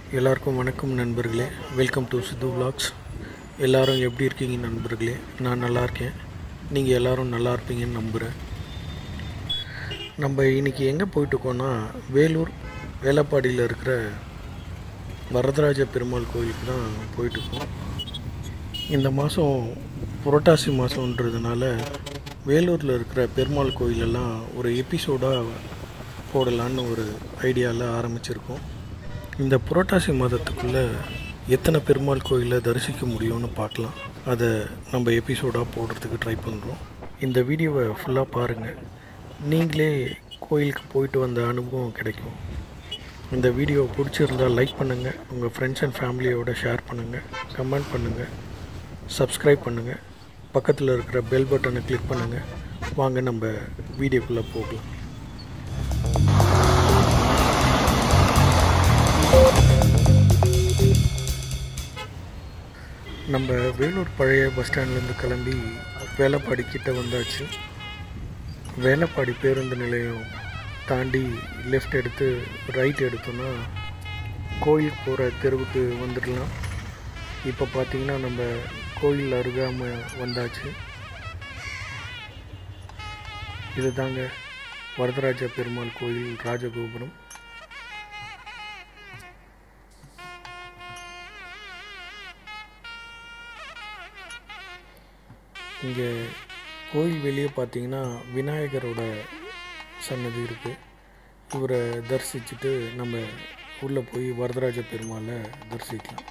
எல்லாருக்கும் வணக்கம் நண்பர்களே வெல்கம் டு சித்து vlogs எல்லாரும் எப்படி இருக்கீங்க நண்பர்களே நான் நல்லா இருக்கேன் நீங்கள் எல்லாரும் நல்லா இருப்பீங்கன்னு நம்புகிறேன் நம்ம இன்னைக்கு எங்கே போயிட்டுருக்கோன்னா வேலூர் வேலப்பாடியில் இருக்கிற வரதராஜ பெருமாள் கோயிலுக்கு தான் போயிட்டுருக்கோம் இந்த மாதம் புரட்டாசி மாதன்றதுனால வேலூரில் இருக்கிற பெருமாள் கோயிலெல்லாம் ஒரு எபிசோடாக போடலான்னு ஒரு ஐடியாவில் ஆரம்பிச்சிருக்கோம் இந்த புரட்டாசி மாதத்துக்குள்ளே எத்தனை பெருமாள் கோயிலை தரிசிக்க முடியும்னு பார்க்கலாம் அதை நம்ம எபிசோடாக போடுறதுக்கு ட்ரை பண்ணுறோம் இந்த வீடியோவை ஃபுல்லாக பாருங்கள் நீங்களே கோயிலுக்கு போயிட்டு வந்த அனுபவம் கிடைக்கும் இந்த வீடியோ பிடிச்சிருந்தால் லைக் பண்ணுங்கள் உங்கள் ஃப்ரெண்ட்ஸ் அண்ட் ஃபேமிலியோட ஷேர் பண்ணுங்கள் கமெண்ட் பண்ணுங்கள் சப்ஸ்கிரைப் பண்ணுங்கள் பக்கத்தில் இருக்கிற பெல் பட்டனை கிளிக் பண்ணுங்கள் வாங்க நம்ம வீடியோக்குள்ளே போகலாம் நம்ம வேலூர் பழைய பஸ் ஸ்டாண்ட்லேருந்து கிளம்பி வேலப்பாடி கிட்ட வந்தாச்சு வேலப்பாடி பேருந்து நிலையம் தாண்டி லெஃப்ட் எடுத்து ரைட் எடுத்தோன்னா கோயிலுக்கு போகிற தெருவுக்கு வந்துடலாம் இப்போ பார்த்தீங்கன்னா நம்ம கோயில் அருகாம வந்தாச்சு இது தாங்க வரதராஜ பெருமாள் கோயில் ராஜகோபுரம் இங்கே கோயில் வெளியே பார்த்தீங்கன்னா விநாயகரோட சன்னதி இருக்குது இவரை தரிசிச்சுட்டு நம்ம உள்ளே போய் வரதராஜ பெருமாளை தரிசிக்கலாம்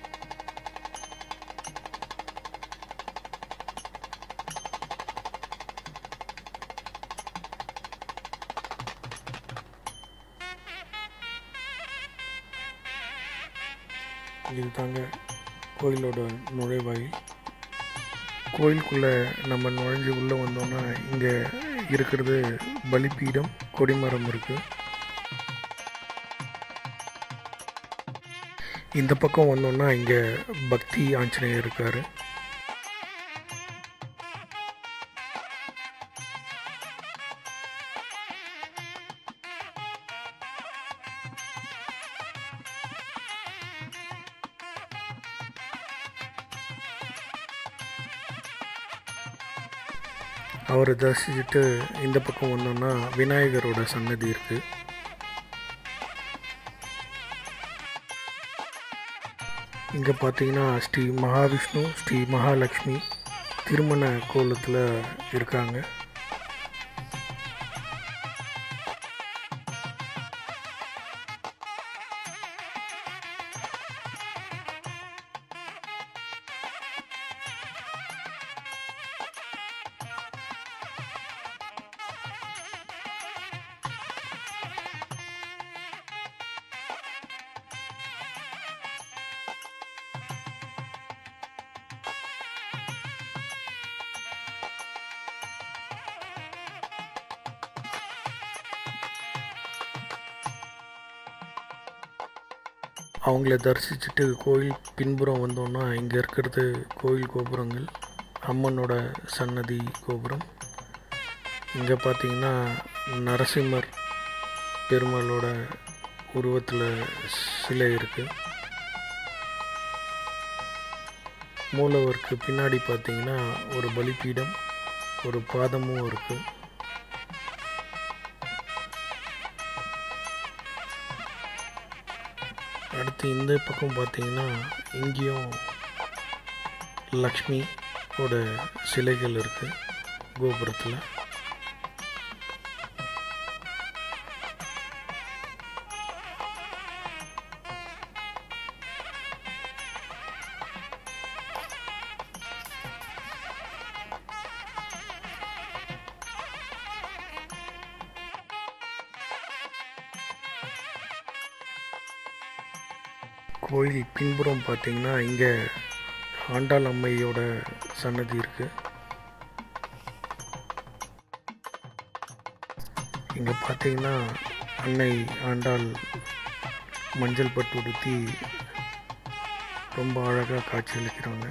இது தாங்க கோயிலோட நுழைவாயில் கோயிலுக்குள்ளே நம்ம நுழைஞ்சு உள்ளே வந்தோம்னா இங்கே இருக்கிறது பலிபீடம் கொடிமரம் இருக்குது இந்த பக்கம் வந்தோம்னா இங்கே பக்தி ஆஞ்சநேயர் இருக்கார் அவரை தரிசிச்சுட்டு இந்த பக்கம் வந்தோம்னா விநாயகரோட சன்னதி இருக்குது இங்கே பார்த்தீங்கன்னா ஸ்ரீ மகாவிஷ்ணு ஸ்ரீ மகாலட்சுமி திருமண கோலத்தில் இருக்காங்க அவங்கள தரிசிச்சுட்டு கோயில் பின்புறம் வந்தோம்னா இங்கே இருக்கிறது கோயில் கோபுரங்கள் அம்மனோட சன்னதி கோபுரம் இங்கே பார்த்தீங்கன்னா நரசிம்மர் பெருமாளோட உருவத்தில் சிலை இருக்குது மூலவருக்கு பின்னாடி பார்த்தீங்கன்னா ஒரு பலிபீடம் ஒரு பாதமும் இருக்குது அடுத்து இந்த பக்கம் பார்த்தீங்கன்னா இங்கேயும் லக்ஷ்மி ஓட சிலைகள் இருக்குது கோபுரத்தில் கோயில் பின்புறம் பார்த்தீங்கன்னா இங்கே ஆண்டாள் அம்மையோட சன்னதி இருக்குது இங்கே பார்த்தீங்கன்னா அன்னை ஆண்டாள் மஞ்சள் பட்டு உடுத்தி ரொம்ப அழகாக காட்சியளிக்கிறாங்க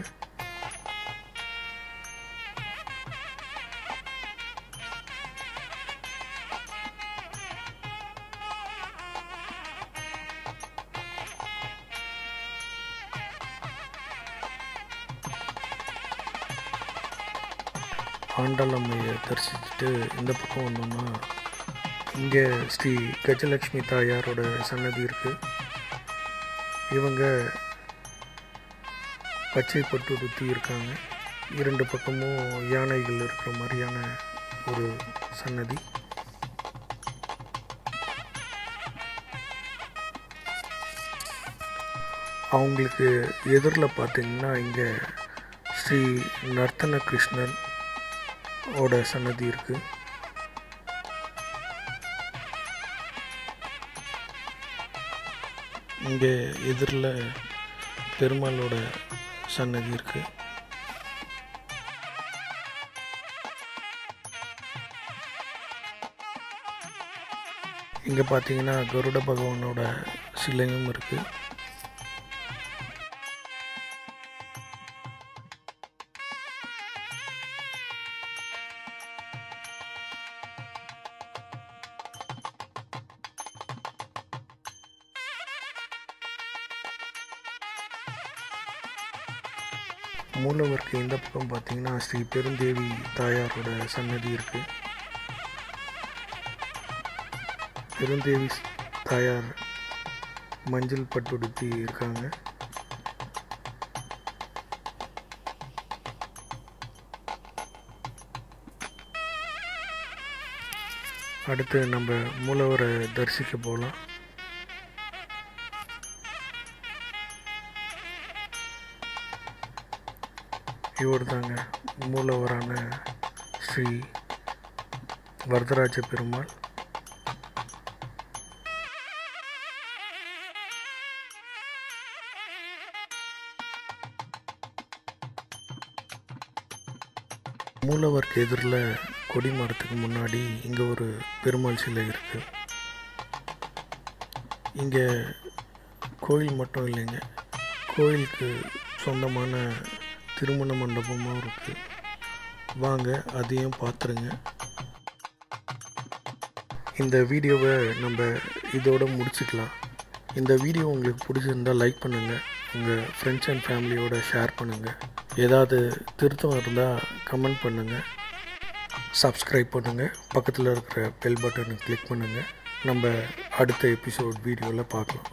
ஆண்டாளம்மையை தரிசிச்சுட்டு இந்த பக்கம் வந்தோம்னா இங்கே ஸ்ரீ கஜலக்ஷ்மி தாயாரோட சன்னதி இருக்குது இவங்க பச்சை பட்டு உடுத்தி இருக்காங்க இரண்டு பக்கமும் யானைகள் இருக்கிற மாதிரியான ஒரு சன்னதி அவங்களுக்கு எதிரில் பார்த்தீங்கன்னா இங்கே ஸ்ரீ நர்த்தன கிருஷ்ணன் ஓட சன்னதி இருக்குது இங்கே எதிரில் பெருமாளோட சன்னதி இருக்குது இங்கே பார்த்தீங்கன்னா கருட பகவானோட சிலையும் இருக்குது மூலவருக்கு இந்த பக்கம் பார்த்தீங்கன்னா ஸ்ரீ பெருந்தேவி தாயாரோட சன்னதி இருக்குது பெருந்தேவி தாயார் மஞ்சள் பட்டுடுத்தி இருக்காங்க அடுத்து நம்ம மூலவரை தரிசிக்க போகலாம் இவர் தாங்க மூலவரான ஸ்ரீ வரதராஜ பெருமாள் மூலவருக்கு எதிரில் கொடி மரத்துக்கு முன்னாடி இங்கே ஒரு பெருமாள் சிலை இருக்குது இங்கே கோயில் மட்டும் இல்லைங்க கோயிலுக்கு சொந்தமான திருமண மண்டபமும் இருக்குது வாங்க அதையும் பார்த்துருங்க இந்த வீடியோவை நம்ம இதோட முடிச்சுக்கலாம் இந்த வீடியோ உங்களுக்கு பிடிச்சிருந்தால் லைக் பண்ணுங்கள் உங்கள் ஃப்ரெண்ட்ஸ் அண்ட் ஃபேமிலியோட ஷேர் பண்ணுங்கள் ஏதாவது திருத்தம் இருந்தால் கமெண்ட் பண்ணுங்கள் சப்ஸ்கிரைப் பண்ணுங்கள் பக்கத்தில் இருக்கிற பெல் பட்டனை கிளிக் பண்ணுங்கள் நம்ம அடுத்த எபிசோட் வீடியோவில் பார்க்கலாம்